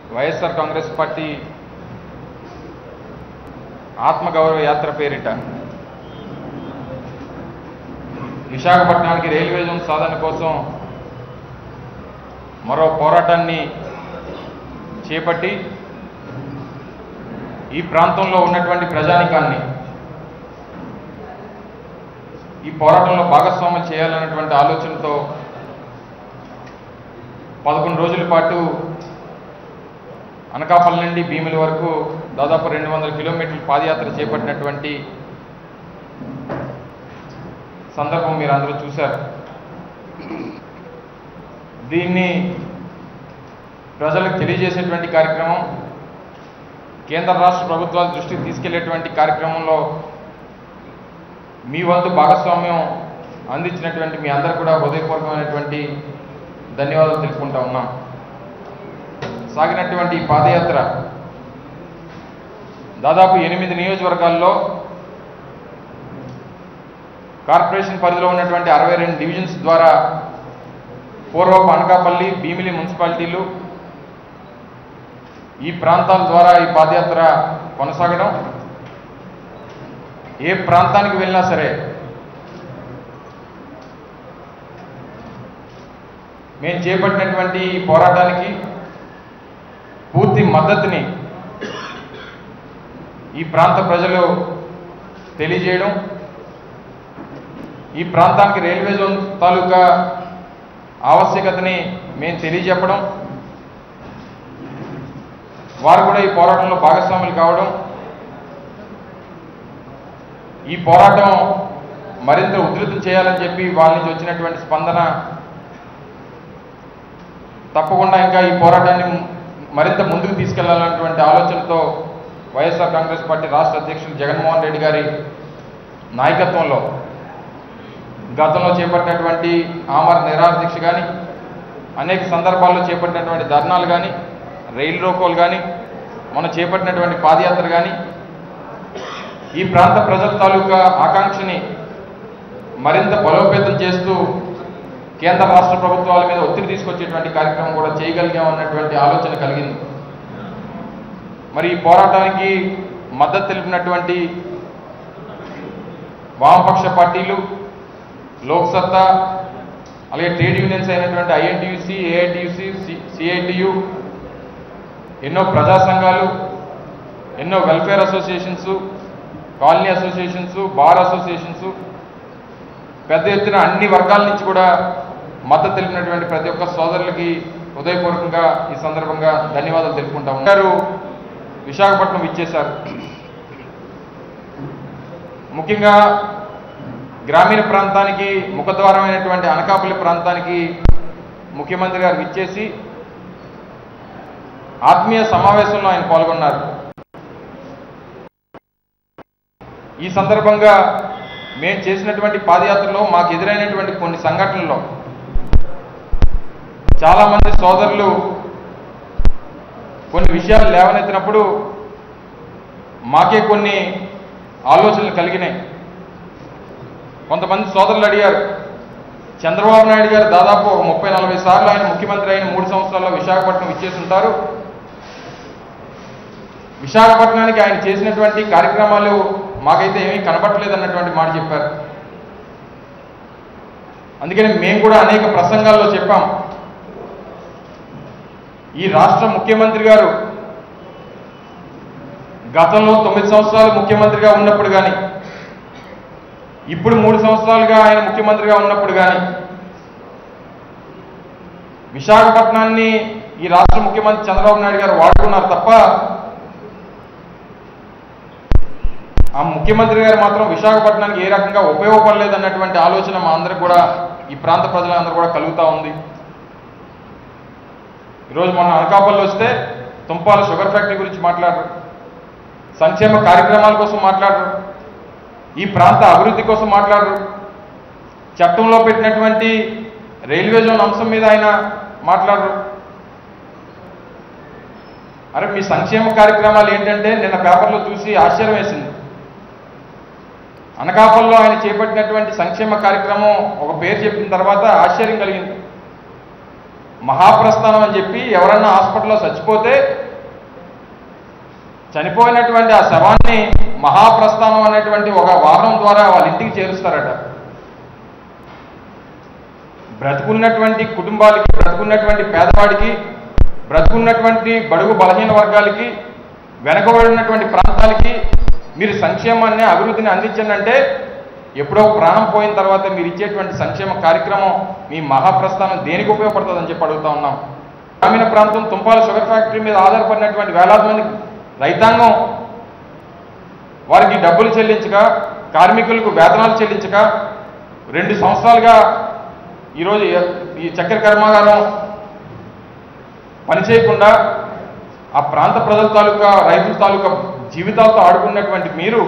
YSR Congress party ఆత్మగౌరవ యాత్ర పేరిట విశాఖపట్నానికి రైల్వే జోన్ సాధన కోసం మరో పోరాటాన్ని చేపట్టి ఈ ప్రాంతంలో ఉన్నటువంటి ప్రజానికాన్ని ఈ పోరాటంలో భాగస్వామ్యం చేయాలన్నటువంటి ఆలోచనతో పదకొండు రోజుల పాటు అనకాపల్లి నుండి భీమిలి వరకు దాదాపు రెండు వందల కిలోమీటర్ల పాదయాత్ర చేపట్టినటువంటి సందర్భం మీరు అందరూ చూశారు దీన్ని ప్రజలకు తెలియజేసేటువంటి కార్యక్రమం కేంద్ర రాష్ట్ర ప్రభుత్వాల దృష్టికి తీసుకెళ్లేటువంటి కార్యక్రమంలో మీ వంతు భాగస్వామ్యం అందించినటువంటి మీ అందరు కూడా హృదయపూర్వకమైనటువంటి ధన్యవాదాలు తెలుపుకుంటా ఉన్నాం సాగినటువంటి ఈ పాదయాత్ర దాదాపు ఎనిమిది నియోజకవర్గాల్లో కార్పొరేషన్ పరిధిలో ఉన్నటువంటి అరవై రెండు డివిజన్స్ ద్వారా పూర్వపు అనకాపల్లి భీమిలి మున్సిపాలిటీలు ఈ ప్రాంతాల ద్వారా ఈ పాదయాత్ర కొనసాగడం ఏ ప్రాంతానికి వెళ్ళినా సరే మేము చేపట్టినటువంటి ఈ పోరాటానికి పూర్తి మద్దతుని ఈ ప్రాంత ప్రజలు తెలియజేయడం ఈ ప్రాంతానికి రైల్వే జోన్ తాలూకా ఆవశ్యకతని మేము తెలియజెప్పడం వారు కూడా ఈ పోరాటంలో భాగస్వాములు కావడం ఈ పోరాటం మరింత ఉధృతం చేయాలని చెప్పి వాళ్ళ నుంచి వచ్చినటువంటి స్పందన తప్పకుండా ఇంకా ఈ పోరాటాన్ని మరింత ముందుకు తీసుకెళ్లాలన్నటువంటి ఆలోచనతో వైఎస్ఆర్ కాంగ్రెస్ పార్టీ రాష్ట్ర అధ్యక్షులు జగన్మోహన్ రెడ్డి గారి నాయకత్వంలో గతంలో చేపట్టినటువంటి ఆమర నిరాహార దీక్ష కానీ అనేక సందర్భాల్లో చేపట్టినటువంటి ధర్నాలు కానీ రైలు రోకోలు కానీ మనం చేపట్టినటువంటి పాదయాత్ర కానీ ఈ ప్రాంత ప్రజల తాలూకా ఆకాంక్షని మరింత బలోపేతం చేస్తూ కేంద్ర రాష్ట్ర ప్రభుత్వాల మీద ఒత్తిడి తీసుకొచ్చేటువంటి కార్యక్రమం కూడా చేయగలిగాం అన్నటువంటి ఆలోచన కలిగింది మరి ఈ పోరాటానికి మద్దతు తెలిపినటువంటి వామపక్ష పార్టీలు లోక్సత్తా అలాగే ట్రేడ్ యూనియన్స్ అయినటువంటి ఐఎన్టీయూసి ఏఐటియుసి సిఐటియు ఎన్నో ప్రజా సంఘాలు ఎన్నో welfare associations colony associations bar associations పెద్ద ఎత్తున అన్ని వర్గాల నుంచి కూడా మద్దతు తెలిపినటువంటి ప్రతి ఒక్క సోదరులకి హృదయపూర్వకంగా ఈ సందర్భంగా ధన్యవాదాలు తెలుపుకుంటాం గారు విశాఖపట్నం ఇచ్చేశారు ముఖ్యంగా గ్రామీణ ప్రాంతానికి ముఖద్వారమైనటువంటి అనకాపల్లి ప్రాంతానికి ముఖ్యమంత్రి గారు ఇచ్చేసి ఆత్మీయ సమావేశంలో ఆయన పాల్గొన్నారు ఈ సందర్భంగా మేము చేసినటువంటి పాదయాత్రలో మాకు ఎదురైనటువంటి కొన్ని సంఘటనల్లో చాలామంది సోదరులు కొన్ని విషయాలు లేవనెత్తినప్పుడు మాకే కొన్ని ఆలోచనలు కలిగినాయి కొంతమంది సోదరులు అడిగారు చంద్రబాబు నాయుడు గారు దాదాపు ఒక ముప్పై నలభై సార్లు ఆయన ముఖ్యమంత్రి అయిన మూడు సంవత్సరాల్లో విశాఖపట్నం ఇచ్చేసి ఉంటారు విశాఖపట్నానికి ఆయన చేసినటువంటి కార్యక్రమాలు మాకైతే ఏమీ కనపట్టలేదు అన్నటువంటి మాట చెప్పారు అందుకని మేము కూడా అనేక ప్రసంగాల్లో చెప్పాం ఈ రాష్ట్ర ముఖ్యమంత్రి గారు గతంలో తొమ్మిది సంవత్సరాలు ముఖ్యమంత్రిగా ఉన్నప్పుడు కానీ ఇప్పుడు మూడు సంవత్సరాలుగా ఆయన ముఖ్యమంత్రిగా ఉన్నప్పుడు కానీ విశాఖపట్నాన్ని ఈ రాష్ట్ర ముఖ్యమంత్రి చంద్రబాబు నాయుడు గారు వాడుకున్నారు తప్ప ఆ ముఖ్యమంత్రి గారు మాత్రం విశాఖపట్నానికి ఏ రకంగా ఉపయోగపడలేదు అన్నటువంటి ఆలోచన మా అందరికి కూడా ఈ ప్రాంత ప్రజలందరూ కూడా కలుగుతూ ఉంది ఈరోజు మొన్న అనకాపల్లి వస్తే తుంపాల షుగర్ ఫ్యాక్టరీ గురించి మాట్లాడరు సంక్షేమ కార్యక్రమాల కోసం మాట్లాడరు ఈ ప్రాంత అభివృద్ధి కోసం మాట్లాడరు చట్టంలో పెట్టినటువంటి రైల్వే జోన్ అంశం మీద ఆయన మాట్లాడరు అరే మీ సంక్షేమ కార్యక్రమాలు ఏంటంటే నిన్న పేపర్లో చూసి ఆశ్చర్యం వేసింది అనకాపల్లో ఆయన చేపట్టినటువంటి సంక్షేమ కార్యక్రమం ఒక పేరు చెప్పిన తర్వాత ఆశ్చర్యం కలిగింది మహాప్రస్థానం అని చెప్పి ఎవరన్నా హాస్పిటల్లో చచ్చిపోతే చనిపోయినటువంటి ఆ శవాన్ని మహాప్రస్థానం అనేటువంటి ఒక వాహనం ద్వారా వాళ్ళ ఇంటికి చేరుస్తారట బ్రతుకున్నటువంటి కుటుంబాలకి బ్రతుకున్నటువంటి పేదవాడికి బ్రతుకున్నటువంటి బడుగు బలహీన వర్గాలకి వెనకబడినటువంటి ప్రాంతాలకి మీరు సంక్షేమాన్ని అభివృద్ధిని అందించండి అంటే ఎప్పుడో ప్రాణం పోయిన తర్వాత మీరు ఇచ్చేటువంటి సంక్షేమ కార్యక్రమం మీ మహాప్రస్థానం దేనికి ఉపయోగపడుతుందని చెప్పి అడుగుతా ఉన్నాం గ్రామీణ ప్రాంతం తుంపాల షుగర్ ఫ్యాక్టరీ మీద ఆధారపడినటువంటి వేలాది మంది రైతాంగం వారికి డబ్బులు చెల్లించక కార్మికులకు వేతనాలు చెల్లించక రెండు సంవత్సరాలుగా ఈరోజు ఏ- ఈ చక్కెర కర్మాగారం పనిచేయకుండా ఆ ప్రాంత ప్రజల తాలూకా రైతుల తాలూకా జీవితాలతో ఆడుకున్నటువంటి మీరు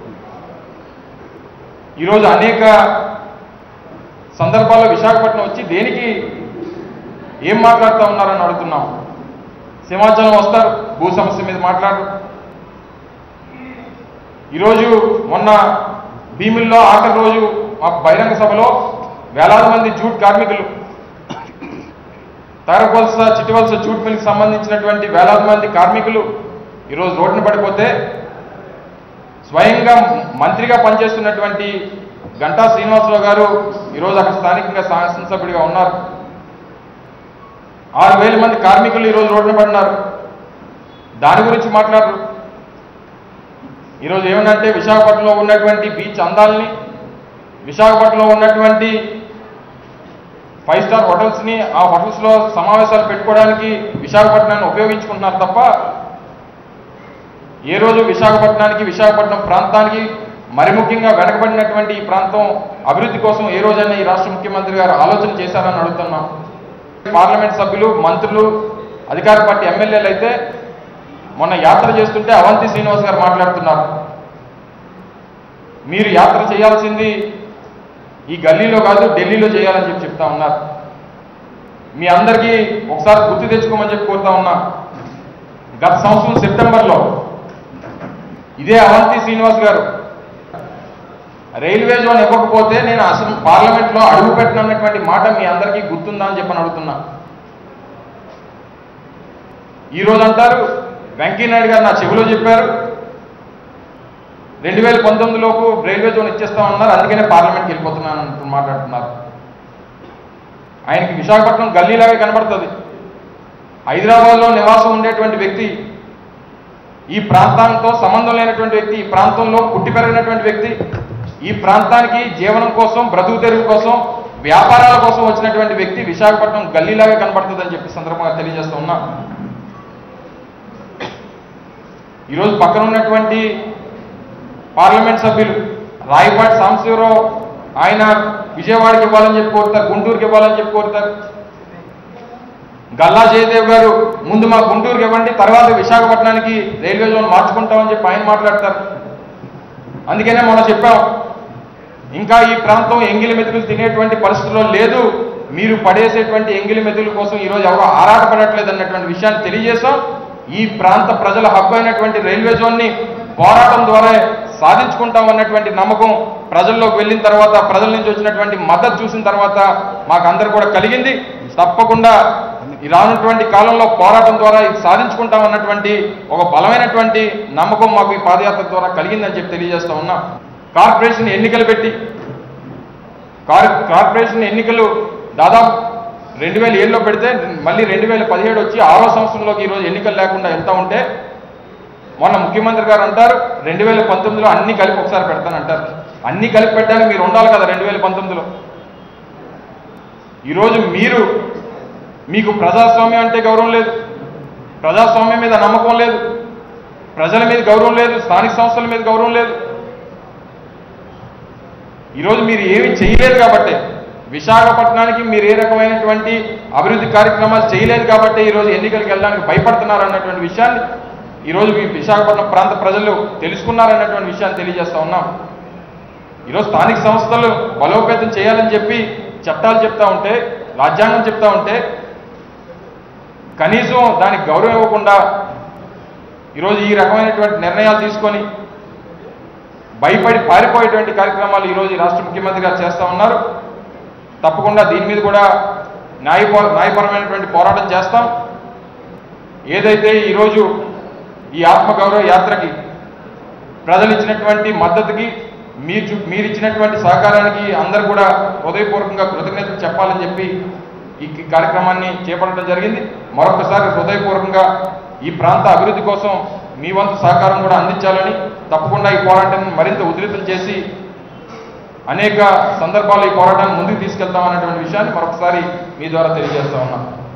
ఈరోజు అనేక సందర్భాల్లో విశాఖపట్నం వచ్చి దేనికి ఏం మాట్లాడుతూ ఉన్నారని అడుగుతున్నాం సింహాచలం వస్తారు భూ సమస్య మీద మాట్లాడరు ఈరోజు మొన్న భీమిల్లో ఆఖరి రోజు మా బహిరంగ సభలో వేలాది మంది జూట్ కార్మికులు తారవలస చిటివలస జూట్ మిల్కి సంబంధించినటువంటి వేలాది మంది కార్మికులు ఈరోజు రోడ్డున పడిపోతే స్వయంగా మంత్రిగా పనిచేస్తున్నటువంటి గంటా శ్రీనివాసరావు గారు ఈరోజు అక్కడ స్థానికంగా శాసనసభ్యుడిగా ఉన్నారు ఆరు వేల మంది కార్మికులు ఈరోజు రోడ్డున పడినారు దాని గురించి మాట్లాడరు ఈరోజు ఏమనంటే విశాఖపట్నంలో ఉన్నటువంటి బీచ్ అందాలని విశాఖపట్నంలో ఉన్నటువంటి ఫైవ్ స్టార్ హోటల్స్ని ఆ హోటల్స్లో సమావేశాలు పెట్టుకోవడానికి విశాఖపట్నాన్ని ఉపయోగించుకుంటున్నారు తప్ప ఏ రోజు విశాఖపట్నానికి విశాఖపట్నం ప్రాంతానికి మరి ముఖ్యంగా వెనకబడినటువంటి ఈ ప్రాంతం అభివృద్ధి కోసం ఏ రోజైనా ఈ రాష్ట్ర ముఖ్యమంత్రి గారు ఆలోచన చేశారని అడుగుతున్నాం పార్లమెంట్ సభ్యులు మంత్రులు అధికార పార్టీ ఎమ్మెల్యేలు అయితే మొన్న యాత్ర చేస్తుంటే అవంతి శ్రీనివాస్ గారు మాట్లాడుతున్నారు మీరు యాత్ర చేయాల్సింది ఈ గల్లీలో కాదు ఢిల్లీలో చేయాలని చెప్పి చెప్తా ఉన్నారు మీ అందరికీ ఒకసారి గుర్తు తెచ్చుకోమని చెప్పి కోరుతా ఉన్నా గత సంవత్సరం సెప్టెంబర్లో ఇదే అవంతి శ్రీనివాస్ గారు రైల్వే జోన్ ఇవ్వకపోతే నేను అసలు పార్లమెంట్లో అడుగు పెట్టినటువంటి మాట మీ అందరికీ గుర్తుందా అని చెప్పని అడుగుతున్నా ఈ రోజు అంటారు వెంకయ్యనాయుడు గారు నా చెవిలో చెప్పారు రెండు వేల పంతొమ్మిదిలోపు రైల్వే జోన్ ఇచ్చేస్తామన్నారు అందుకనే పార్లమెంట్కి వెళ్ళిపోతున్నాను అంటూ మాట్లాడుతున్నారు ఆయనకి విశాఖపట్నం గల్లీలాగే కనబడుతుంది హైదరాబాద్లో నివాసం ఉండేటువంటి వ్యక్తి ఈ ప్రాంతంతో సంబంధం లేనటువంటి వ్యక్తి ఈ ప్రాంతంలో పుట్టి పెరిగినటువంటి వ్యక్తి ఈ ప్రాంతానికి జీవనం కోసం బ్రతుకు తెరువు కోసం వ్యాపారాల కోసం వచ్చినటువంటి వ్యక్తి విశాఖపట్నం గల్లీలాగా కనబడుతుందని చెప్పి సందర్భంగా తెలియజేస్తూ ఉన్నా ఈరోజు పక్కన ఉన్నటువంటి పార్లమెంట్ సభ్యులు రాయపాటి సాంబశివరావు ఆయన విజయవాడకి ఇవ్వాలని చెప్పి కోరుతారు గుంటూరుకి ఇవ్వాలని చెప్పి కోరుతారు గల్లా జయదేవ్ గారు ముందు మా గుంటూరుకి ఇవ్వండి తర్వాత విశాఖపట్నానికి రైల్వే జోన్ మార్చుకుంటామని చెప్పి ఆయన మాట్లాడతారు అందుకనే మనం చెప్పాం ఇంకా ఈ ప్రాంతం ఎంగిలి మెతుకులు తినేటువంటి పరిస్థితుల్లో లేదు మీరు పడేసేటువంటి ఎంగిలి మెతుకుల కోసం ఈరోజు ఎవరు ఆరాటపడట్లేదు అన్నటువంటి విషయాన్ని తెలియజేశాం ఈ ప్రాంత ప్రజల హక్కు అయినటువంటి రైల్వే జోన్ని పోరాటం ద్వారా సాధించుకుంటాం అన్నటువంటి నమ్మకం ప్రజల్లోకి వెళ్ళిన తర్వాత ప్రజల నుంచి వచ్చినటువంటి మద్దతు చూసిన తర్వాత మాకు అందరు కూడా కలిగింది తప్పకుండా ఈ రానున్నటువంటి కాలంలో పోరాటం ద్వారా ఇది సాధించుకుంటాం అన్నటువంటి ఒక బలమైనటువంటి నమ్మకం మాకు ఈ పాదయాత్ర ద్వారా కలిగిందని చెప్పి తెలియజేస్తా ఉన్నా కార్పొరేషన్ ఎన్నికలు పెట్టి కార్ కార్పొరేషన్ ఎన్నికలు దాదాపు రెండు వేల ఏడులో పెడితే మళ్ళీ రెండు వేల పదిహేడు వచ్చి ఆరో సంవత్సరంలోకి ఈరోజు ఎన్నికలు లేకుండా ఎంత ఉంటే మొన్న ముఖ్యమంత్రి గారు అంటారు రెండు వేల పంతొమ్మిదిలో అన్ని కలిపి ఒకసారి పెడతానంటారు అన్ని కలిపి పెట్టడానికి మీరు ఉండాలి కదా రెండు వేల పంతొమ్మిదిలో ఈరోజు మీరు మీకు ప్రజాస్వామ్యం అంటే గౌరవం లేదు ప్రజాస్వామ్యం మీద నమ్మకం లేదు ప్రజల మీద గౌరవం లేదు స్థానిక సంస్థల మీద గౌరవం లేదు ఈరోజు మీరు ఏమీ చేయలేదు కాబట్టి విశాఖపట్నానికి మీరు ఏ రకమైనటువంటి అభివృద్ధి కార్యక్రమాలు చేయలేదు కాబట్టి ఈరోజు ఎన్నికలకు వెళ్ళడానికి భయపడుతున్నారు అన్నటువంటి విషయాన్ని ఈరోజు మీ విశాఖపట్నం ప్రాంత ప్రజలు తెలుసుకున్నారన్నటువంటి విషయాన్ని తెలియజేస్తా ఉన్నాం ఈరోజు స్థానిక సంస్థలు బలోపేతం చేయాలని చెప్పి చట్టాలు చెప్తా ఉంటే రాజ్యాంగం చెప్తా ఉంటే కనీసం దానికి గౌరవం ఇవ్వకుండా ఈరోజు ఈ రకమైనటువంటి నిర్ణయాలు తీసుకొని భయపడి పారిపోయేటువంటి కార్యక్రమాలు ఈరోజు ఈ రాష్ట్ర ముఖ్యమంత్రి గారు చేస్తా ఉన్నారు తప్పకుండా దీని మీద కూడా న్యాయపర న్యాయపరమైనటువంటి పోరాటం చేస్తాం ఏదైతే ఈరోజు ఈ ఆత్మగౌరవ యాత్రకి ప్రజలు ఇచ్చినటువంటి మద్దతుకి మీరు చూ- మీరు ఇచ్చినటువంటి సహకారానికి అందరు కూడా హృదయపూర్వకంగా కృతజ్ఞతలు చెప్పాలని చెప్పి ఈ కి- కార్యక్రమాన్ని చేపట్టడం జరిగింది మరొకసారి హృదయపూర్వకంగా ఈ ప్రాంత అభివృద్ధి కోసం మీ వంతు సహకారం కూడా అందించాలని తప్పకుండా ఈ పోరాటాన్ని మరింత ఉధృతం చేసి అనేక సందర్భాల్లో ఈ పోరాటాన్ని ముందుకు తీసుకెళ్తామనేటువంటి విషయాన్ని మరొకసారి మీ ద్వారా తెలియజేస్తా ఉన్నాం